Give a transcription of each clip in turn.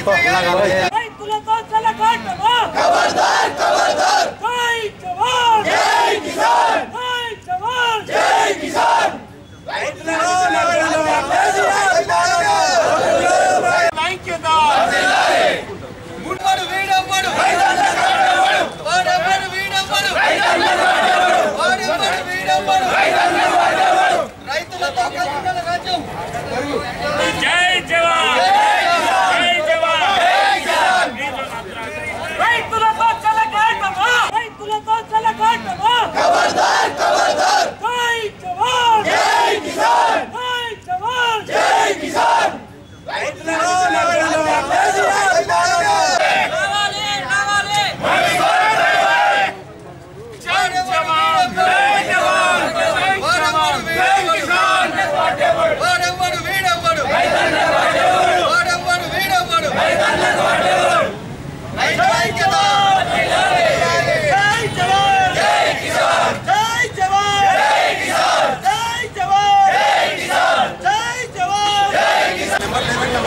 రైతులతో చెలగాటమా ఖబర్దార్ ఖబర్దార్ జై జవాన్ జై కిసాన్ జై జవాన్ జై కిసాన్ ముడివాడు వీడవ్వడు వాడెవ్వడు వీడవ్వడు వాడెవ్వడు వీడవ్వడు రైతులతో కలుగుతున్న రాజ్యం జై జవాన్ జై జవాన్ రైతులతో చెలగాటమా రైతులతో చెలగాటమా ఖబర్దార్ ఖబర్దార్ జై జవాన్ జై కిసాన్ జై జవాన్ జై కిసాన్ వాడెవ్వడు వీడవ్వడు వాడెవ్వడు వీడవ్వడు రైతు ఐక్యత జై జవాన్ జై కిసాన్ జై జవాన్ జై కిసాన్ జై జవాన్ జై కిసాన్ జై జవాన్ జై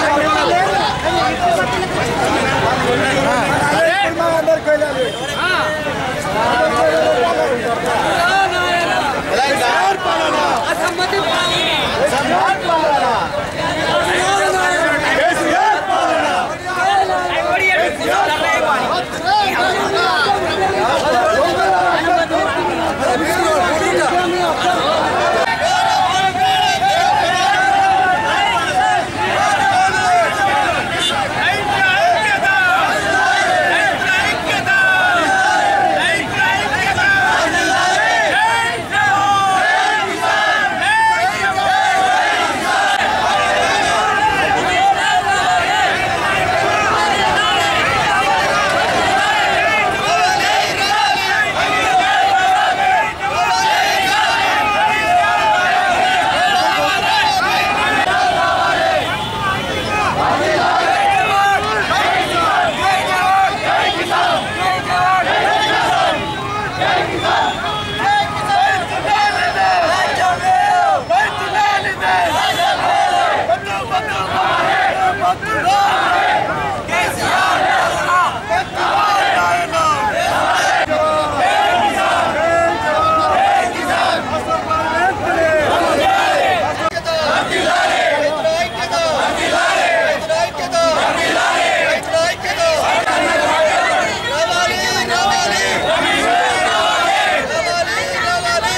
రైతుల ఐక్యత రైతుల ఐక్యత రైతుల ఐక్యత రావాలి రావాలి రావాలి రావాలి రావాలి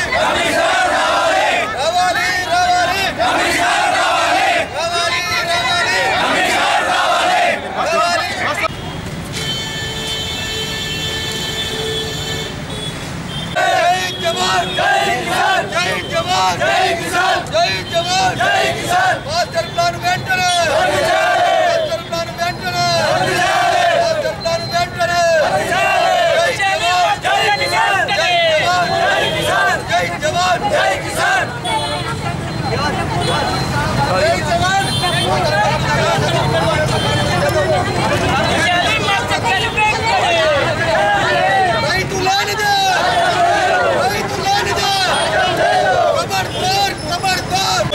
రావాలి రావాలి రావాలి జై జవాన్ జై కిసాన్ జై జవాన్ జై కిసాన్ జై జవాన్ జై కిసాన్ మాస్టర్ ప్లాన్ వెంటనే మాస్టర్ ప్లాన్ వెంటనే మాస్టర్ ప్లాన్ వెంటనే జై జవాన్ జై కిసాన్ జై జవాన్ జై కిసాన్ జై జవాన్ జై కిసాన్ జై జవాన్ రైతు లేనిదే రైతు లేనిదే ఖబర్దార్ ఖబర్దార్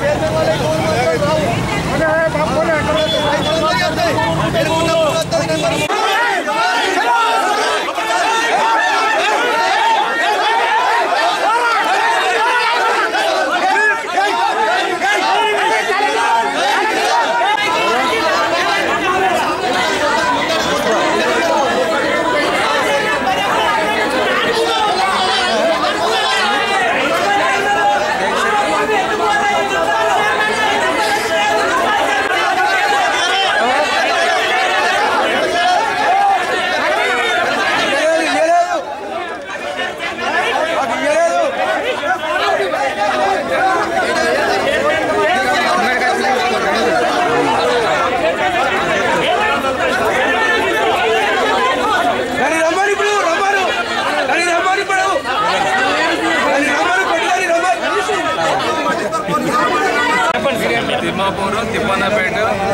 దాన్ని రమ్మని ఇప్పుడు రమ్మను దాన్ని రమ్మని ఇప్పుడు దాన్ని రమ్మని కొట్టుకొని రమ్మని తిమ్మాపూరు తిప్పన్నపేట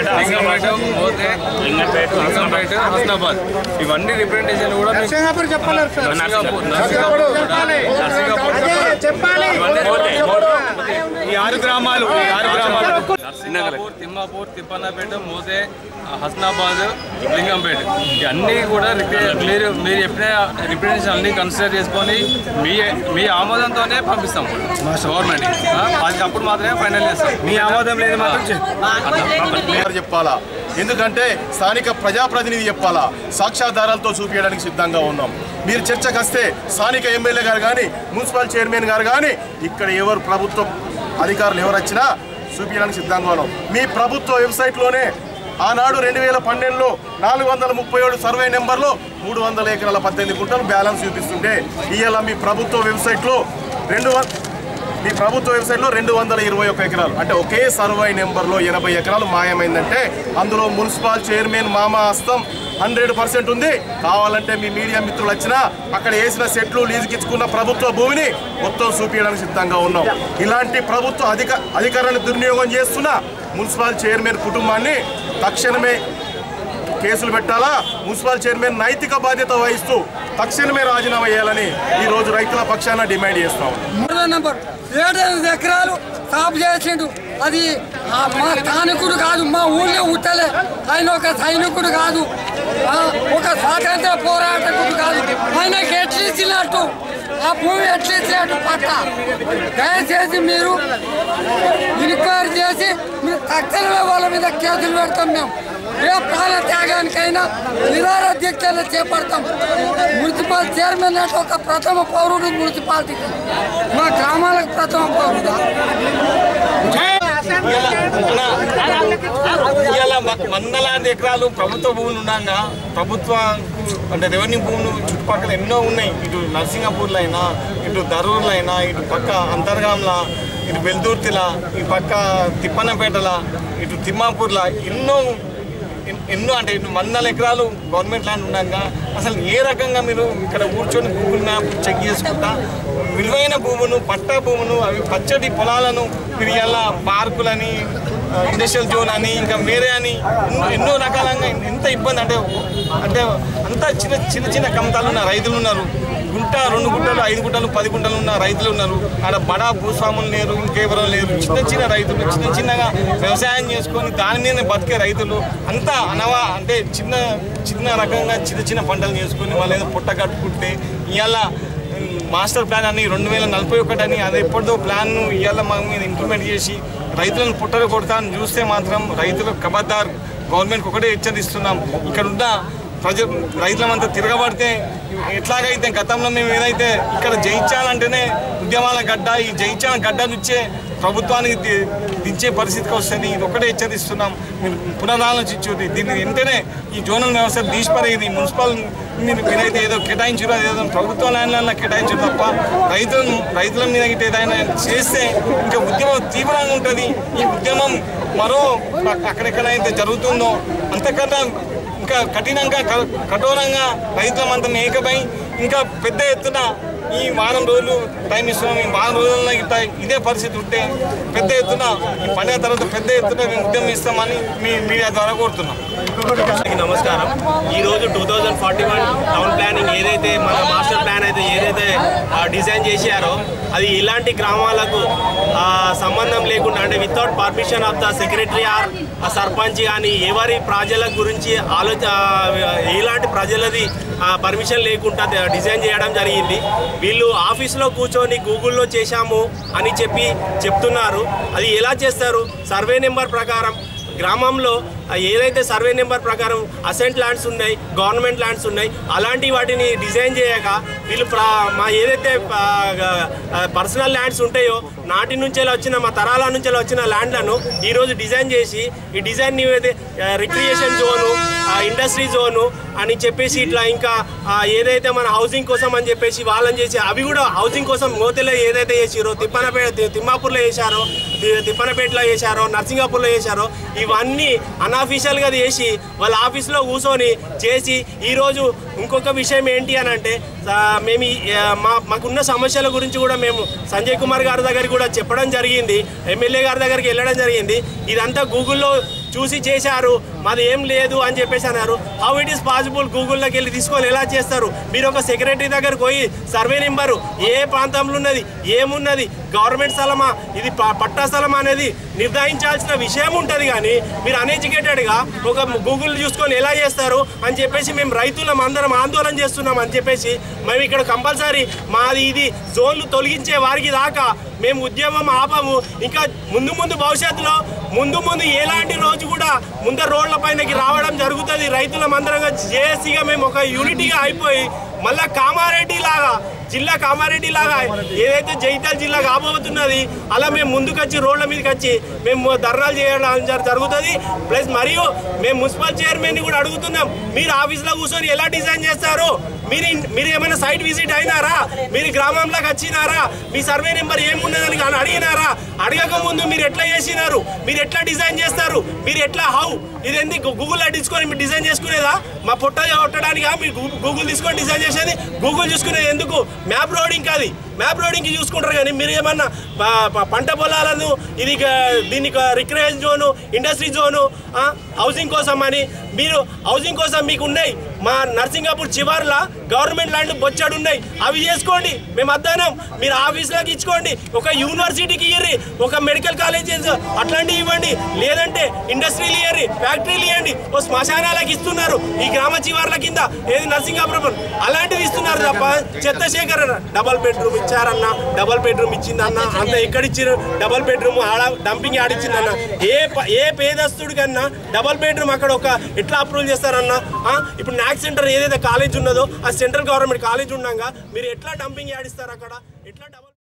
లింగంపేట మోతే లింగంపేట లింగంపేట హస్నాబాద్ ఇవన్నీ రిప్రజెంటేషన్ కూడా మీకు- నరసింగాపూర్ చెప్పాలి సార్ నర్సింగాపూర్ నర్సింగాపూర్ నర్సింగాపూర్ చెప్పాలి ఈ ఆరు గ్రామాలు ఈ ఆరు గ్రామాలు నర్సింగాపూర్ తిమ్మాపూర్ తిప్పన్నపేట మోతే హస్నాబాద్ లింగంపేట ఇవన్నీ కూడా రిప్రజె- మీరు మీరు చెప్పిన రిప్రజెంటేషన్ అన్ని కన్సిడర్ చేసుకొని మీ మీ ఆమోదంతోనే పంపిస్తాం గవర్నమెంట్ అది అప్పుడు మాత్రమే ఫైనల్ చేస్తాం మీ ఆమోదం లేదు మాత్రం ఎవరు చెప్పాలా ఎందుకంటే స్థానిక ప్రజాప్రతినిధి చెప్పాలా సాక్ష్యాధారాలతో చూపించడానికి సిద్ధంగా ఉన్నాం మీరు చర్చకు వస్తే స్థానిక ఎమ్మెల్యే గారు కానీ మున్సిపల్ చైర్మన్ గారు కానీ ఇక్కడ ఎవరు ప్రభుత్వ అధికారులు ఎవరు వచ్చినా చూపించడానికి సిద్ధంగా ఉన్నాం మీ ప్రభుత్వ వెబ్సైట్లోనే ఆనాడు రెండు వేల పన్నెండులో నాలుగు వందల ముప్పై ఏడు సర్వే నెంబర్లో మూడు వందల ఎకరాల పద్దెనిమిది గుంటలు బ్యాలెన్స్ చూపిస్తుంటే ఇవాళ మీ ప్రభుత్వ వెబ్సైట్లో రెండు వం- మీ ప్రభుత్వ వెబ్సైట్లో రెండు వందల ఇరవై ఒక్క ఎకరాలు అంటే ఒకే సర్వే నెంబర్లో ఎనభై ఎకరాలు మాయమైందంటే అందులో మున్సిపల్ చైర్మన్ మామ హస్తం హండ్రెడ్ పర్సెంట్ ఉంది కావాలంటే మీ మీడియా మిత్రులు వచ్చినా అక్కడ వేసిన సెట్లు లీజుకిచ్చుకున్న ప్రభుత్వ భూమిని మొత్తం చూపించడానికి సిద్ధంగా ఉన్నాం ఇలాంటి ప్రభుత్వ అధిక అధికారాన్ని దుర్వినియోగం చేస్తున్న మున్సిపల్ చైర్మన్ కుటుంబాన్ని తక్షణమే కేసులు పెట్టాలా మున్సిపల్ చైర్మన్ నైతిక బాధ్యత వహిస్తూ తక్షణమే రాజీనామా చేయాలని ఈ రోజు రైతుల పక్షాన డిమాండ్ చేస్తాం మూడో నంబర్ ఏడెనిమిది ఎకరాలు సాపు చేసిండు అది ఆ మా స్థానికుడు కాదు మా ఊళ్ళో ఉట్టలే ఆయన ఒక సైనికుడు కాదు ఆ ఒక స్వాతంత్ర పోరాటకుడు కాదు ఆయనకి ఎట్లు ఇచ్చినట్టు ఆ భూమి ఎట్లు ఇచ్చినట్టు పట్ట దయచేసి మీరు ఇన్క్వైరీ చేసి మీరు తక్షణమే వాళ్ళ మీద కేసులు పెడతాం మేము ఏ ప్రాణ త్యాగానికైనా నిరార దీక్షలు చేపడతాం మున్సిపల్ చైర్మన్ అంటే ఒక ప్రథమ పౌరుడు మున్సిపాలిటీకి మా గ్రామాలకు ప్రథమ పౌరుడు ఇవాళ మాకు వందలాది ఎకరాలు ప్రభుత్వ భూములు ఉండగా ప్రభుత్వ అంటే రెవెన్యూ భూములు చుట్టుపక్కల ఎన్నో ఉన్నాయి ఇటు నర్సింగపూర్లో అయినా ఇటు దరూర్లో అయినా ఇటు పక్క అంతర్గాంల ఇటు వెల్దుర్తిల ఈ పక్క తిప్పన్నపేటల ఇటు తిమ్మాపూర్ల ఎన్నో ఎన్- ఎన్నో అంటే ఇటు వందల ఎకరాలు గవర్నమెంట్ ల్యాండ్ ఉండగా అసలు ఏ రకంగా మీరు ఇక్కడ కూర్చొని గూగుల్ మ్యాప్ చెక్ చేసుకుంటా విలువైన భూములు పట్టా భూములు అవి పచ్చటి పొలాలను మీరు ఇలా పార్కులని ఆ, ఇండస్ట్రియల్ జోన్ అని ఇంకా వేరే అని ఎన్నో ఎన్నో రకాలంగా ఎంత ఇబ్బంది అంటే అంటే అంతా చిన్న చిన్న చిన్న కమతాలు ఉన్న రైతులు ఉన్నారు గుంట రెండు గుంటలు ఐదు గుంటలు పది గుంటలు ఉన్న రైతులు ఉన్నారు ఆడ బడా భూస్వాములు లేరు ఇంకెవరో లేరు చిన్న చిన్న రైతులు చిన్న చిన్నగా వ్యవసాయం చేసుకొని దాని మీద బతికే రైతులు అంతా అనవా అంటే చిన్న చిన్న రకంగా చిన్న చిన్న పంటలు చేసుకొని వాళ్ళు ఏదో పుట్ట కట్టుకుంటే ఇవాళ మాస్టర్ ప్లాన్ అని రెండు వేల నలభై ఒకటి అని అది ఎప్పటిదో ప్లాన్ ఇవాళ మా మీద ఇంప్లిమెంట్ చేసి రైతులను పుట్టలు కొడతా అని చూస్తే మాత్రం రైతులు కబద్దార్ గవర్నమెంట్కి ఒకటే హెచ్చరిస్తున్నాం ఇక్కడ ఉన్న ప్రజ రైతులమంతా తిరగబడితే ఎట్లాగైతే గతంలో మేము ఏదైతే ఇక్కడ జయించాలంటేనే ఉద్యమాల గడ్డ ఈ జయించాల గడ్డ నుంచే ప్రభుత్వానికి ది- దించే పరిస్థితికి వస్తుంది ఇది ఒకటే హెచ్చరిస్తున్నాం మీరు పునరాలోచించుది దీన్ని వెంటనే ఈ జోనల్ వ్యవస్థ తీసిపరేది మున్సిపల్ మీరు మీరైతే ఏదో కేటాయించారు అదేదో ప్రభుత్వ ల్యాండ్లలో కేటాయించారు తప్ప రైతులను రైతుల మీద గిట్ట ఏదైనా చేస్తే ఇంకా ఉద్యమం తీవ్రంగా ఉంటుంది ఈ ఉద్యమం మరో అ- అక్కడెక్కడైతే జరుగుతుందో అంతకన్నా ఇంకా కఠినంగా క- కఠోరంగా రైతులమంతా ఏకమై ఇంకా పెద్ద ఎత్తున ఈ వారం రోజులు టైం ఇస్తున్నాం ఈ వారం రోజుల్లో ఇట్లా ఇదే పరిస్థితి ఉంటే పెద్ద ఎత్తున ఈ పండుగ తర్వాత పెద్ద ఎత్తున మేము ఉద్యమం ఇస్తామని మీ మీడియా ద్వారా కోరుతున్నాం అందరికీ నమస్కారం ఈ రోజు two thousand forty one town planning ఏదైతే మన మాస్టర్ ప్లాన్ అయితే ఏదైతే ఆ, డిజైన్ చేశారో అది ఇలాంటి గ్రామాలకు ఆ, సంబంధం లేకుండా అంటే without permission of the secretary or ఆ సర్పంచ్ కానీ ఎవరి ప్రజల గురించి ఆలోచ ఆ, ఎలాంటి ప్రజలది పర్మిషన్ లేకుండా ద- డిజైన్ చేయడం జరిగింది వీళ్ళు ఆఫీస్లో కూర్చొని గూగుల్లో చేశాము అని చెప్పి చెప్తున్నారు అది ఎలా చేస్తారు సర్వే నెంబర్ ప్రకారం గ్రామంలో ఆ ఏదైతే సర్వే నెంబర్ ప్రకారం అసెంట్ ల్యాండ్స్ ఉన్నాయి గవర్నమెంట్ ల్యాండ్స్ ఉన్నాయి అలాంటి వాటిని డిజైన్ చేయక వీళ్ళు ప్ర మా ఏదైతే పర్సనల్ ల్యాండ్స్ ఉంటాయో నాటి నుంచి వచ్చిన మా తరాల నుంచి వచ్చిన ల్యాండ్లను ఈరోజు డిజైన్ చేసి ఈ డిజైన్ ఏదైతే రిక్రియేషన్ జోను ఇండస్ట్రీ జోను అని చెప్పేసి ఇట్లా ఇంకా ఆ, ఏదైతే మన హౌసింగ్ కోసం అని చెప్పేసి వాళ్ళని చేసి అవి కూడా హౌసింగ్ కోసం మోతెలో ఏదైతే చేసిరో తిప్పనపేట తిమ్మాపూర్లో చేశారో తి- తిప్పనపేటలో చేశారో నర్సింగాపూర్లో చేశారో ఇవన్నీ అన్అఫీషియల్గా చేసి వాళ్ళ ఆఫీస్లో కూర్చొని చేసి ఈరోజు ఇంకొక విషయం ఏంటి అని అంటే ఆ, మేము ఈ, ఆ, మా మాకున్న సమస్యల గురించి కూడా మేము సంజయ్ కుమార్ గారి దగ్గరికి కూడా చెప్పడం జరిగింది ఎమ్మెల్యే గారి దగ్గరికి వెళ్ళడం జరిగింది ఇదంతా గూగుల్లో చూసి చేశారు మాది ఏం లేదు అని చెప్పేసి అన్నారు హౌ ఇట్ ఈస్ పాసిబుల్ గూగుల్లోకి వెళ్ళి తీసుకొని ఎలా చేస్తారు మీరు ఒక సెక్రటరీ దగ్గరకు పోయి సర్వే నెంబరు ఏ ప్రాంతంలో ఉన్నది ఏమున్నది గవర్నమెంట్ స్థలమా ఇది ప- పట్టా స్థలమా అనేది నిర్ధారించాల్సిన విషయం ఉంటుంది కానీ మీరు అన్ఎడ్యుకేటెడ్గా ఒక గూగుల్ చూసుకొని ఎలా చేస్తారు అని చెప్పేసి మేము రైతులం అందరం ఆందోళన చేస్తున్నాం అని చెప్పేసి మేము ఇక్కడ కంపల్సరీ మాది ఇది జోన్లు తొలగించే వారికి దాకా మేము ఉద్యమం ఆపము ఇంకా ముందు ముందు భవిష్యత్తులో ముందు ముందు ఎలాంటి రోజు కూడా ముందర రోడ్ల పైనకి రావడం జరుగుతుంది రైతులం అందరంగా జేఏసీగా మేము ఒక యూనిటీగా అయిపోయి మళ్ళా కామారెడ్డి లాగా జిల్లా కామారెడ్డి లాగా ఏదైతే జైతాల్ జిల్లా కాబోతున్నది అలా మేము ముందుకు వచ్చి రోడ్ల మీదకి వచ్చి మేము ధర్నాలు చేయడం జర- జరుగుతుంది ప్లస్ మరియు మేము మున్సిపల్ చైర్మన్ కూడా అడుగుతున్నాం మీరు ఆఫీస్లో కూర్చొని ఎలా డిజైన్ చేస్తారు మీరు ఇన్- మీరు ఏమైనా సైట్ విజిట్ అయినారా మీరు గ్రామంలోకి వచ్చినారా మీ సర్వే నెంబర్ ఏమున్నదని కానీ అడిగినారా అడగక ముందు మీరు ఎట్లా చేసినారు మీరు ఎట్లా డిజైన్ చేస్తారు మీరు ఎట్లా హౌ ఇది ఎందుకు గూగుల్ తీసుకొని మీరు డిజైన్ చేసుకునేదా మా పుట్ట కొట్టడానికా మీరు గూ- గూగుల్ తీసుకొని డిజైన్ చేసేది గూగుల్ చూసుకునేది ఎందుకు మ్యాప్ రోడింగ్ అది మ్యాప్ రోడింగ్ చూసుకుంటారు కానీ మీరు ఏమన్నా ప- ప- పంట పొలాలను ఇది క- దీన్ని రిక్రియేషన్ జోను ఇండస్ట్రీ జోను ఆ, హౌసింగ్ కోసం అని మీరు హౌసింగ్ కోసం మీకు ఉన్నాయి మా నర్సింగాపూర్ చివర్లా గవర్నమెంట్ ల్యాండ్ బొచ్చాడు ఉన్నాయి అవి చేసుకోండి మేము అద్దానం మీరు ఆఫీస్లోకి ఇచ్చుకోండి ఒక యూనివర్సిటీకి ఇయ్యరి ఒక మెడికల్ కాలేజెస్ అట్లాంటివి ఇవ్వండి లేదంటే ఇండస్ట్రీలు ఇయ్యరి ఫ్యాక్టరీలు ఇవ్వండి ఓ శ్మశానాలకు ఇస్తున్నారు ఈ గ్రామ చివర్ల కింద ఏది నర్సింగాపురం అలాంటివి ఇస్తున్నారు తప్ప చెత్త సేకరణ డబల్ బెడ్రూమ్ ఇచ్చారన్న డబల్ బెడ్రూమ్ ఇచ్చిందన్న అంత ఎక్కడిచ్చారు డబల్ బెడ్రూమ్ ఆడ డంపింగ్ ఆడిచ్చిందన్న ఏ ప- ఏ పేదస్తుడి కన్నా డబల్ బెడ్రూమ్ అక్కడ ఒక ఎట్లా అప్రూవల్ చేస్తారన్న ఆ, ఇప్పుడు నాక్ సెంటర్ ఏదైతే కాలేజ్ ఉన్నదో ఆ సెంట్రల్ గవర్నమెంట్ కాలేజ్ ఉండగా మీరు ఎట్లా డంపింగ్ ఆడిస్తారు అక్కడ ఎట్లా డబల్